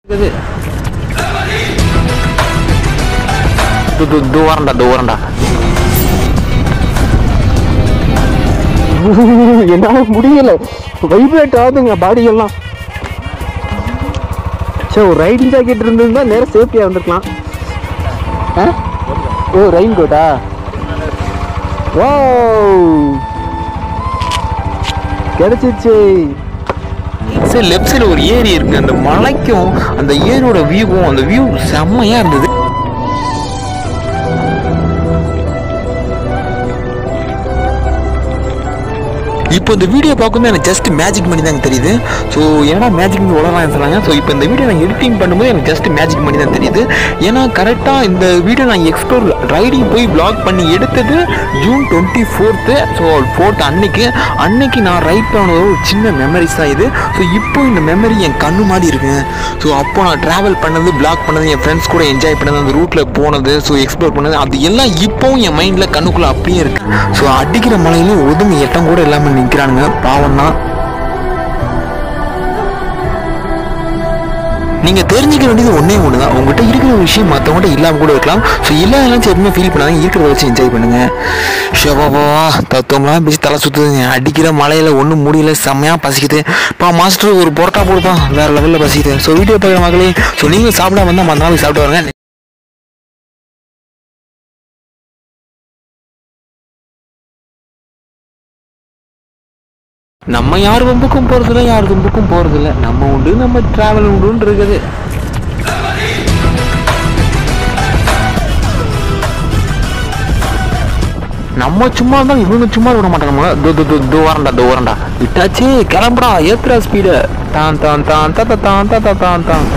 இது து- து- தூரம்டா தூரம்டா என்னால முடியல வைப்ரேட் ஆகுதுங்க பாடி எல்லாம் சே ஒரு ரைடிங் ஜாக்கெட் இருந்திருந்தா நேரம் சேஃப்டியா வந்திருக்கலாம் ஆ? ஓ ரெயின் கோட்டா ஓ கிடைச்சிருச்சு சரி லெஃப்ட் சைடில் ஒரு ஏரி இருக்கு அந்த மலைக்கும் அந்த ஏரியோட வியூவும் அந்த வியூ செம்மையா இருந்தது இப்போ இந்த வீடியோ பார்க்கும்போது எனக்கு ஜஸ்ட் மேஜிக் பண்ணி தான் தெரியுது ஸோ ஏன்னா மேஜிக் பண்ணி உலகம் சொன்னாங்க ஸோ இப்போ இந்த வீடியோ நான் எடிட்டிங் பண்ணும்போது எனக்கு ஜஸ்ட் மேஜிக் பண்ணி தான் தெரியுது ஏன்னா கரெக்டாக இந்த வீடியோ நான் எக்ஸ்ப்ளோர் ரைடிங் போய் vlog பண்ணி எடுத்தது June twenty fourth so fourth அன்னைக்கு அன்னைக்கு நான் ரைட் பண்ண ஒரு சின்ன மெமரிஸ் தான் இது ஸோ இப்போ இந்த மெமரி என் கண்ணு மாதிரி இருக்கு ஸோ அப்போ நான் ட்ராவல் பண்ணது vlog பண்ணது என் ஃப்ரெண்ட்ஸ் கூட என்ஜாய் பண்ணது அந்த ரூட்டில் போனது ஸோ எக்ஸ்ப்ளோர் பண்ணது அது எல்லாம் இப்போவும் என் மைண்டில் கண்ணுக்குள்ளே அப்படியே இருக்கு ஸோ அடிக்கிற மலையிலும் ஒதுங்க எட்டம் கூட இல்லாமல் நிற்கிறானுங்க பாவம் தான் நீங்க தெரிஞ்சுக்க வேண்டியது ஒண்ணே ஒன்று தான் உங்ககிட்ட இருக்கிற ஒரு விஷயம் மற்றவங்கள்ட்ட இல்லாம கூட இருக்கலாம் ஸோ இல்லாதெல்லாம் எதுவுமே ஃபீல் பண்ணாங்க இருக்கிறத வச்சு என்ஜாய் பண்ணுங்க ஷோபாபா தத்துவம்லாம் பேசி தலை சுத்துதுங்க அடிக்கிற மலையில ஒன்றும் முடியல செம்மையா பசிக்குது பா மாஸ்டர் ஒரு பொரோட்டா போடுப்பா வேற லெவலில் பசிக்குது ஸோ வீடியோ பார்க்குற மக்களே ஸோ நீங்களும் சாப்பிட வந்தால் மற்ற நாளைக்கு சாப்பிட்டு வரங்க நம்ம யார் வம்புக்கும் போறதில்ல யார் தும்புக்கும் போறதில்ல நம்ம உண்டு நம்ம டிராவல் உண்டுன்னு இருக்குது நம்ம சும்மா இருந்தா இவங்க சும்மா விட மாட்டாங்க தூ தூ தூ தூரண்டா தூரண்டா விட்டாச்சு கிளம்புடா ஏத்துறா ஸ்பீடு தான் தான் தான் தான் தான் தான் தான் தான் தான்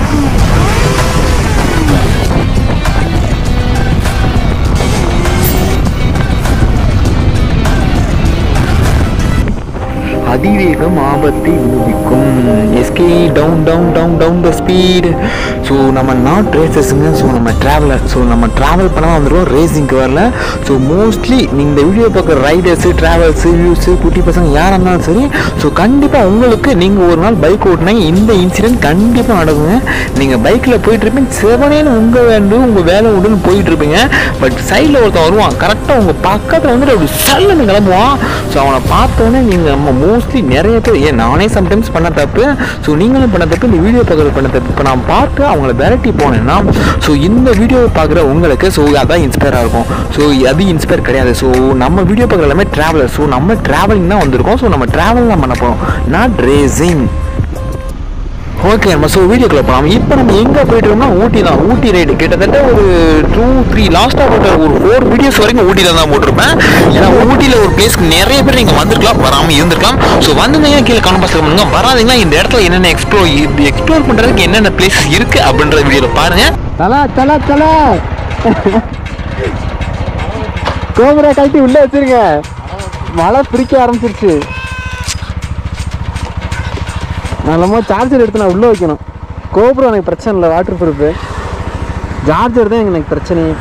அதிவேகம் ஆபத்தை ஊதிக்கும் எஸ்கே down down down down the speed so நம்ம நாட் ரேசஸுங்க ஸோ நம்ம ட்ராவலர் ஸோ நம்ம ட்ராவல் பண்ணால் வந்துடுவோம் ரேசிங்க்கு வரல ஸோ மோஸ்ட்லி நீங்கள் இந்த வீடியோ பார்க்குற ரைடர்ஸு ட்ராவல்ஸு வியூஸு குட்டி பசங்க யாராக இருந்தாலும் சரி ஸோ கண்டிப்பாக உங்களுக்கு நீங்கள் ஒரு நாள் பைக் ஓட்டினாங்க இந்த இன்சிடென்ட் கண்டிப்பாக நடக்குங்க நீங்கள் பைக்கில் போயிட்டுருப்பீங்க செவனேன்னு உங்கள் வேண்டும் உங்கள் வேலை உண்டுன்னு போயிட்டுருப்பீங்க பட் சைடில் ஒருத்தன் வருவான் கரெக்டாக உங்கள் பக்கத்தில் வந்துட்டு அப்படி சல்லுன்னு கிளம்புவான் ஸோ அவனை பார்த்தோன்னே நீங்கள் நம்ம மோஸ்ட்லி நிறைய பேர் ஏன் நானே சம்டைம்ஸ் பண்ண தப்பு ஸோ நீங்களும் பண்ண தப்பு இந்த வீடியோ பார்க்குறது பண்ண தப்பு இப்போ நான் பார்த்து அவங்கள விரட்டி போனேன்னா ஸோ இந்த வீடியோ பார்க்குற உங்களுக்கு ஸோ அதான் இன்ஸ்பயராக இருக்கும் ஸோ அது இன்ஸ்பயர் கிடையாது ஸோ நம்ம வீடியோ பார்க்குற எல்லாமே ட்ராவலர் ஸோ நம்ம ட்ராவலிங் தான் வந்திருக்கோம் ஸோ நம்ம ட்ராவல் தான் பண்ண போகிறோம் நாட் ரேசிங் ஓகே நம்ம ஸோ வீடியோக்குள்ள போகலாம் இப்போ நம்ம எங்கே போயிட்டு இருக்கோம்னா ஊட்டி தான் ஊட்டி ரைடு கிட்டத்தட்ட ஒரு டூ த்ரீ லாஸ்ட்டாக போட்ட ஒரு ஃபோர் வீடியோஸ் வரைக்கும் ஊட்டியில் தான் போட்டிருப்பேன் ஏன்னா ஊட்டியில் ஒரு பிளேஸ்க்கு நிறைய பேர் நீங்கள் வந்திருக்கலாம் வராமல் இருந்திருக்கலாம் ஸோ வந்திருந்தீங்கன்னா கீழே கமெண்ட் பாக்ஸில் பண்ணுங்க வராதீங்கன்னா இந்த இடத்துல என்னென்ன எக்ஸ்ப்ளோர் எக்ஸ்ப்ளோர் பண்ணுறதுக்கு என்னென்ன பிளேஸ் இருக்குது அப்படின்ற வீடியோவில் பாருங்கள் தலா தலா தலா கோபுரா கழட்டி உள்ள வச்சிருங்க மழை பிரிக்க ஆரம்பிச்சிருச்சு நல்லமா சார்ஜர் எடுத்து நான் உள்ள வைக்கணும் கோபுரம் எனக்கு பிரச்சனை இல்லை வாட்டர் ப்ரூஃபு சார்ஜர் தான் எனக்கு பிரச்சனையே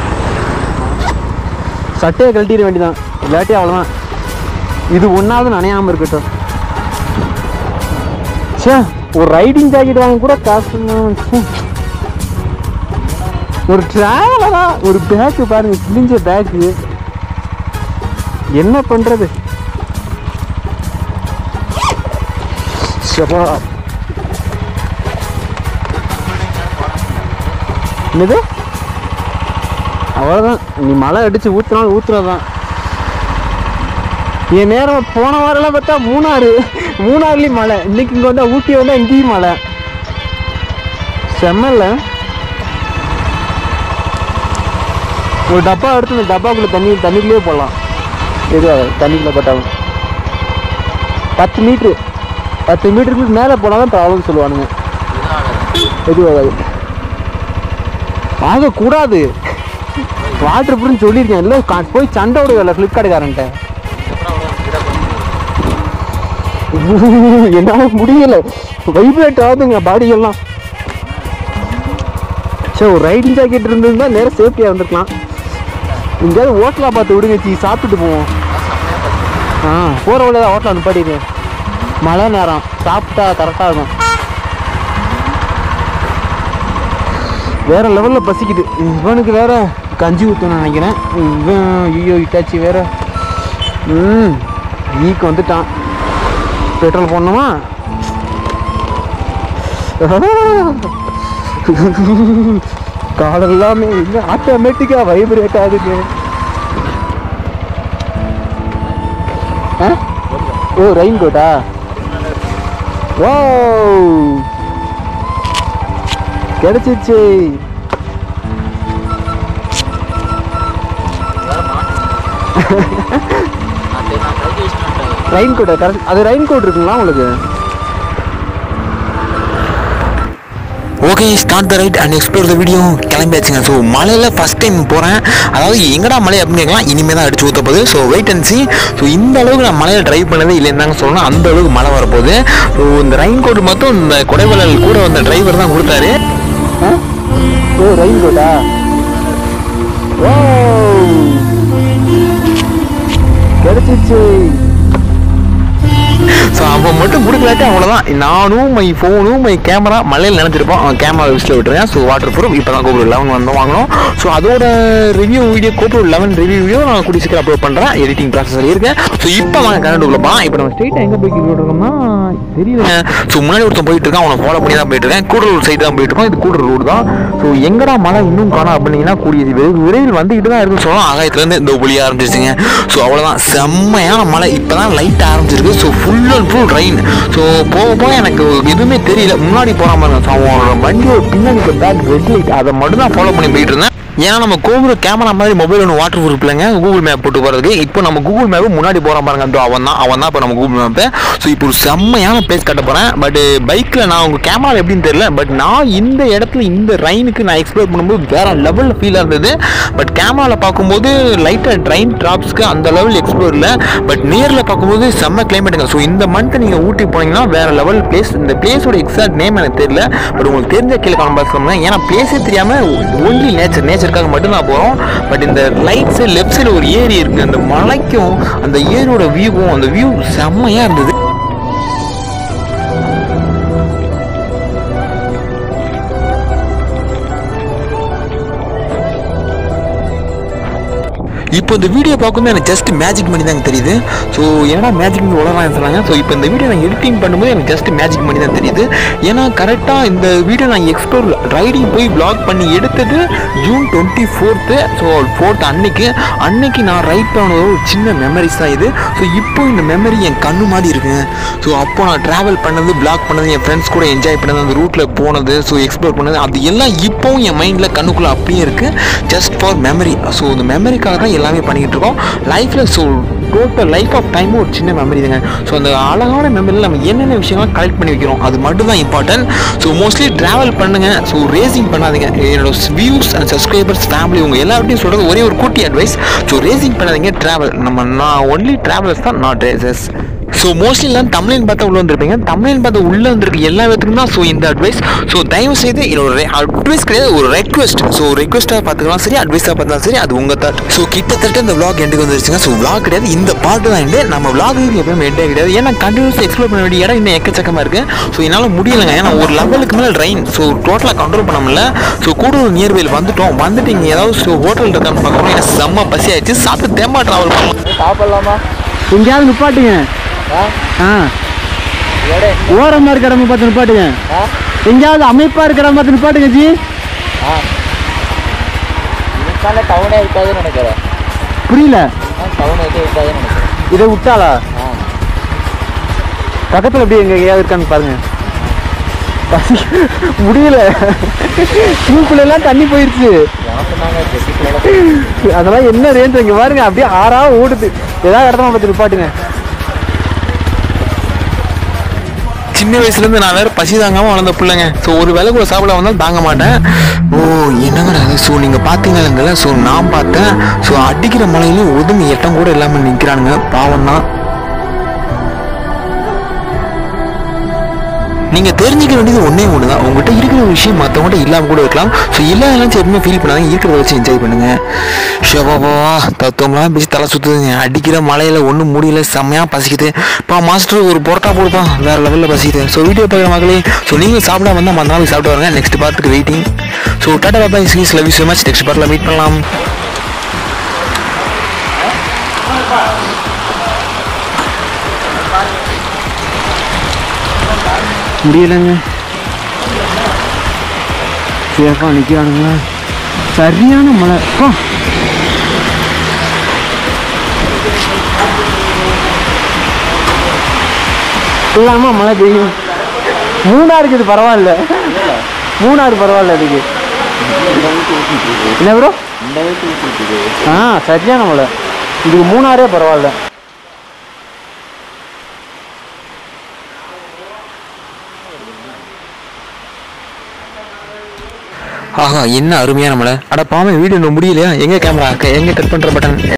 சட்டையை கழட்டிட வேண்டியதான் இல்லாட்டி அவ்வளோதான் இது ஒன்றாவது நனையாமல் இருக்கட்டும் ச்சே ஒரு ரைடிங் ஜாக்கெட் வாங்க கூட காசு இல்லாம, ச்சே. ஒரு டிராவலரா ஒரு பேக்கு பாருங்க கிழிஞ்ச பேக்கு என்ன பண்றது சபா. என்னது அவ்வளோதான் நீ மழை அடிச்சு ஊத்துனாலும் ஊத்துறதான் என் நேரம் போன வாரம்லாம் பார்த்தா மூணாறு மூணாறுலேயும் மழை இன்னைக்கு இங்கே வந்தால் ஊட்டி வந்தால் இங்கேயும் மழை செம்மல்ல ஒரு டப்பா எடுத்து இந்த டப்பாக்குள்ள தண்ணி தண்ணிக்குள்ளேயே போடலாம் எதுவும் தண்ணிக்குள்ளே போட்டாலும் பத்து மீட்ரு பத்து மீட்டருக்கு மேலே போனால் தான் ப்ராப்ளம் சொல்லுவானுங்க எதுவும் ஆகாது ஆகக்கூடாது வாட்டர் ப்ரூஃப்னு சொல்லியிருக்கேன் இல்லை கா- போய் சண்டை விடுவேல ஃப்ளிப்கார்ட்டுக்காரன்ட்ட என்னால முடியல வைப்ரேட் ஆகுதுங்க பாடி எல்லாம் சரி ஒரு ரைடிங் ஜாக்கெட் இருந்திருந்தா நேரம் சேஃப்டியாக வந்திருக்கலாம் எங்கேயாவது ஹோட்டலாக பார்த்து விடுங்க சி சாப்பிட்டுட்டு போவோம் ஆ போகிற வழியாக தான் ஹோட்டலில் நிப்பாட்டிடுங்க மழை நேரம் சாப்பிட்டா கரெக்டாக இருக்கும் வேற லெவலில் பசிக்குது இவனுக்கு வேற கஞ்சி ஊற்றணும்னு நினைக்கிறேன் இவன் ஐயோ இட்டாச்சி வேற ம் ஈக்கு வந்துட்டான் பெட்ரோல் போடணுமா காலெல்லாமே ஆட்டோமேட்டிக்காக வைப்ரேட் ஆகுது ஆ? ஓ ரெயின் கோட்டா ஓ கிடைச்சிருச்சு ரெயின் கோட்டா கரெக்ட் அது ரெயின் கோட் இருக்குங்களா உங்களுக்கு okay start the ride and explore the video கிளம்பியாச்சுங்க ஸோ மலையில் ஃபஸ்ட் டைம் போகிறேன் அதாவது எங்கடா மலை அப்படின்னு கேட்கலாம் இனிமேல் தான் அடிச்சு ஊற்ற போகுது so wait and see so இந்த அளவுக்கு நான் மலையில் ட்ரைவ் பண்ணதே இல்லைன்னு தாங்க சொல்லணும் அந்த அளவுக்கு மழை வரப்போகுது ஸோ இந்த ரெயின் கோட் மட்டும் இந்த கொடைவலல் கூட வந்த டிரைவர் தான் கொடுத்தாரு ஆ? ஓ ரெயின் கோட்டா ஓ கிடைச்சிருச்சு ஸோ அவன் மட்டும் கொடுக்கலாட்டி அவ்வளோதான் நானும் மை ஃபோனும் மை கேமரா மலையில் நினைச்சிருப்போம் அவன் கேமரா விசில் விட்டுருக்கேன் ஸோ வாட்டர் ப்ரூஃப் இப்போ தான் கோபுரம் லெவன் வந்து வாங்கினோம் ஸோ அதோட ரிவ்யூ வீடியோ கோபுரம் லெவன் ரிவ்யூ வீடியோ நான் கூடிய சீக்கிரம் அப்லோட் பண்ணுறேன் எடிட்டிங் ப்ராசஸ் இருக்கேன் ஸோ இப்போ வாங்க கரண்ட் போகலாம் இப்போ நம்ம ஸ்ட்ரெயிட்டாக எங்கே போய்க்கிட்டு இருக்கோம்னா தெரியல ஸோ முன்னாடி ஒருத்தன் போயிட்டு இருக்கான் அவனை ஃபாலோ பண்ணி தான் போயிட்டு இருக்கேன் கூடலூர் சைடு தான் போயிட்டு இருக்கோம் இது கூடலூர் ரோடு தான் ஸோ எங்கடா மழை இன்னும் காணோம் அப்படின்னீங்கன்னா கூடிய வெகு விரைவில் வந்துக்கிட்டு தான் இருக்குன்னு சொல்லலாம் ஆகாயத்துலேருந்து இந்த ஒளி ஆரம்பிச்சிருச்சுங்க ஸோ அவ்வளோதான் செம்மையான மழை இப்போ தான் லைட் ஆரம்பிச்சிருக்கு so full and full rain so போக போக எனக்கு எதுவுமே தெரியல முன்னாடி போகிற மாதிரி ஸோ அவனோட வண்டியோட பின்னாடி பேக் ரெட் லைட் அதை மட்டும் தான் ஃபாலோ பண்ணி போயிட்டு இருந்தேன் ஏன்னா நம்ம கோபுர கேமரா மாதிரி மொபைல் ஒன்று வாட்டர் ப்ரூஃப் இல்லைங்க கூகுள் மேப் போட்டு போகிறதுக்கு இப்போ நம்ம கூகுள் மேப் முன்னாடி போகிற பாருங்க அந்த அவன் தான் அவன் தான் இப்போ நம்ம கூகுள் மேப்பு ஸோ இப்போ ஒரு செம்மையான பிளேஸ் கட்ட போகிறேன் பட் பைக்கில் நான் உங்கள் கேமரா எப்படின்னு தெரியல பட் நான் இந்த இடத்துல இந்த ரைனுக்கு நான் எக்ஸ்ப்ளோர் பண்ணும்போது வேற லெவலில் ஃபீலாக இருந்தது பட் கேமராவில் பார்க்கும்போது லைட்டாக ட்ரைன் ட்ராப்ஸ்க்கு அந்த லெவல் எக்ஸ்ப்ளோர் இல்லை பட் நேரில் பார்க்கும்போது செம்ம கிளைமேட்டுங்க ஸோ இந்த மந்த் நீங்கள் ஊட்டி போனீங்கன்னா வேற லெவல் பிளேஸ் இந்த பிளேஸோட எக்ஸாக்ட் நேம் எனக்கு தெரியல பட் உங்களுக்கு தெரிஞ்ச கீழே காணும் சொல்லுங்க ஏன்னா பிளேஸே தெரியாமல் ஒன்லி நேச்சர் நேச்சருக்காக மட்டும் தான் போகிறோம் பட் இந்த ரைட் சைடு லெஃப்ட் சைடு ஒரு ஏரி இருக்குது அந்த மலைக்கும் அந்த ஏரியோட வியூவும் அந்த வியூ செம்மையாக இருந்தது இப்போ இந்த வீடியோ பார்க்கும்போது எனக்கு ஜஸ்ட் மேஜிக் பண்ணி தான் தெரியுது ஸோ ஏன்னா மேஜிக் பண்ணி உலகம் சொன்னாங்க ஸோ இப்போ இந்த வீடியோ நான் எடிட்டிங் பண்ணும்போது எனக்கு ஜஸ்ட் மேஜிக் பண்ணி தான் தெரியுது ஏன்னா கரெக்டாக இந்த வீடியோ நான் எக்ஸ்ப்ளோர் ரைடிங் போய் vlog பண்ணி எடுத்தது June twenty fourth so fourth அன்னைக்கு அன்னைக்கு நான் ரைட் பண்ண ஒரு சின்ன மெமரிஸ் தான் இது ஸோ இப்போ இந்த மெமரி என் கண்ணு மாதிரி இருக்குங்க ஸோ அப்போ நான் ட்ராவல் பண்ணது vlog பண்ணது என் ஃப்ரெண்ட்ஸ் கூட என்ஜாய் பண்ணது அந்த ரூட்டில் போனது ஸோ எக்ஸ்ப்ளோர் பண்ணது அது எல்லாம் இப்போவும் என் மைண்டில் கண்ணுக்குள்ளே அப்படியே இருக்குது ஜஸ்ட் ஃபார் மெமரி ஸோ இந்த மெமரிக்காக தான் எல்லாமே பண்ணிக்கிட்டு இருக்கோம் லைஃப்பில் ஸோ டோட்டல் லைஃப் ஆஃப் டைமும் ஒரு சின்ன மெமரி தாங்க ஸோ அந்த அழகான மெமரியில் நம்ம என்னென்ன விஷயங்கள்லாம் கலெக்ட் பண்ணி வைக்கிறோம் அது மட்டும் தான் இம்பார்ட்டன்ட் ஸோ மோஸ்ட்லி ட்ராவல் பண்ணுங்க ஸோ ரேசிங் பண்ணாதீங்க என்னோட வியூஸ் அண்ட் சப்ஸ்கிரைபர்ஸ் ஃபேமிலி உங்கள் எல்லார்ட்டையும் சொல்கிறது ஒரே ஒரு குட்டி அட்வைஸ் ஸோ ரேசிங் பண்ணாதீங்க ட்ராவல் நம்ம நான் ஒன்லி ட்ராவலர்ஸ் தான் நாட் ரேசஸ் ஸோ மோஸ்ட்லி எல்லாம் தமிழ்னு பார்த்தா உள்ள வந்திருப்பீங்க தமிழ்னு பார்த்தா உள்ள வந்திருக்க எல்லா விதத்துக்கும் தான் ஸோ இந்த அட்வைஸ் ஸோ தயவு செய்து என்னோட அட்வைஸ் கிடையாது ஒரு ரெக்வெஸ்ட் ஸோ ரெக்வெஸ்ட்டாக பார்த்துக்கலாம் சரி அட்வைஸாக பார்த்தாலும் சரி அது உங்கள் தாட் ஸோ கிட்டத்தட்ட இந்த vlog எண்டுக்கு வந்துருச்சுங்க ஸோ vlog கிடையாது இந்த பாட்டு தான் எண்டு நம்ம vlog எப்பவுமே எண்டே கிடையாது ஏன்னா கண்டினியூஸ் எக்ஸ்ப்ளோர் பண்ண வேண்டிய இடம் இன்னும் எக்கச்சக்கமாக இருக்குது ஸோ என்னால் முடியலைங்க ஏன்னா ஒரு லெவலுக்கு மேலே ட்ரெயின் ஸோ டோட்டலாக கண்ட்ரோல் பண்ண முடியல ஸோ கூடூர் நியர்வேல் வந்துட்டோம் வந்துட்டு இங்கே ஏதாவது ஸோ ஹோட்டல் இருக்கான்னு பார்க்குறோம் எனக்கு செம்ம பசி ஆயிடுச்சு சாப்பிட்டு தேம்பா ட்ராவல் பண்ணலாம் சாப்பிடலாமா எங்கேயாவது நிப்பாட்டுங்க ஆ ஓரமாக இருக்கிற பார்த்து நிப்பாட்டுங்க எங்கேயாவது அமைப்பாக இருக்கிற பார்த்து நிப்பாட்டுங்க ஜி இதுக்கான டவுனே இருக்காதுன்னு நினைக்கிறேன் புரியல டவுன் எதுவும் இருக்காதுன்னு நினைக்கிறேன் இதை விட்டாளா ஆ பக்கத்தில் எப்படி எங்க எங்கேயாவது இருக்கான்னு பாருங்க பசி முடியல ஸ்விமிங் எல்லாம் தண்ணி போயிருச்சு எனக்கு நாங்கள் ஜெசிக்கலாம் அதெல்லாம் என்ன ரேஞ்ச் இங்க பாருங்க அப்படியே ஆறா ஓடுது ஏதாவது இடத்துல பார்த்து நிப்பாட்டுங்க சின்ன வயசுலேருந்து நான் வேற பசி தாங்காமல் வளர்ந்த பிள்ளைங்க ஸோ ஒரு வேலை கூட சாப்பிட வந்தாலும் தாங்க மாட்டேன் ஓ என்னங்கடா ஸோ நீங்கள் பார்த்தீங்களா ஸோ நான் பார்த்தேன் ஸோ அடிக்கிற மலையிலும் ஒதுங்கி எட்டம் கூட இல்லாமல் நிற்கிறானுங்க பாவம் தான் நீங்கள் தெரிஞ்சுக்க வேண்டியது ஒன்றே ஒன்று தான் உங்கள்கிட்ட இருக்கிற ஒரு விஷயம் மற்றவங்கள்ட்ட இல்லாமல் கூட இருக்கலாம் ஸோ இல்லாதெல்லாம் எப்பவுமே ஃபீல் பண்ணாதீங்க இருக்கிறத வச்சு என்ஜாய் பண்ணுங்க ஷோபாபா தத்துவம்லாம் பேசி தலை சுற்றுதுங்க அடிக்கிற மலையில் ஒன்றும் முடியல செம்மையாக பசிக்குது பா மாஸ்டர் ஒரு பொரோட்டா போடுப்பா வேறு லெவலில் பசிக்குது ஸோ வீடியோ பார்க்குற மக்களே ஸோ நீங்கள் சாப்பிடாம வந்தால் மற்ற நாளைக்கு சாப்பிட்டு வரங்க நெக்ஸ்ட் பார்ட்டுக்கு வெயிட்டிங் ஸோ டாடா பாபா ஸ்கீஸ் love you so much next பார்ட்டில் மீட் பண்ணலாம் முடியலைங்க சேஃபா நிற்கிறானுங்களா சரியான மழை அப்பா. இல்லாம மழை பெய்யும் மூணாருக்கு இது பரவாயில்ல மூணாறு பரவாயில்ல இதுக்கு என்ன ப்ரோ இந்த வயசு ஊற்றிட்டு ஆ சரியான மழை இதுக்கு மூணாரே பரவாயில்ல ஆஹா என்ன அருமையான மலை அட பாமே வீடியோ முடியலையா எங்க கேமரா எங்க கட் பண்ற பட்டன்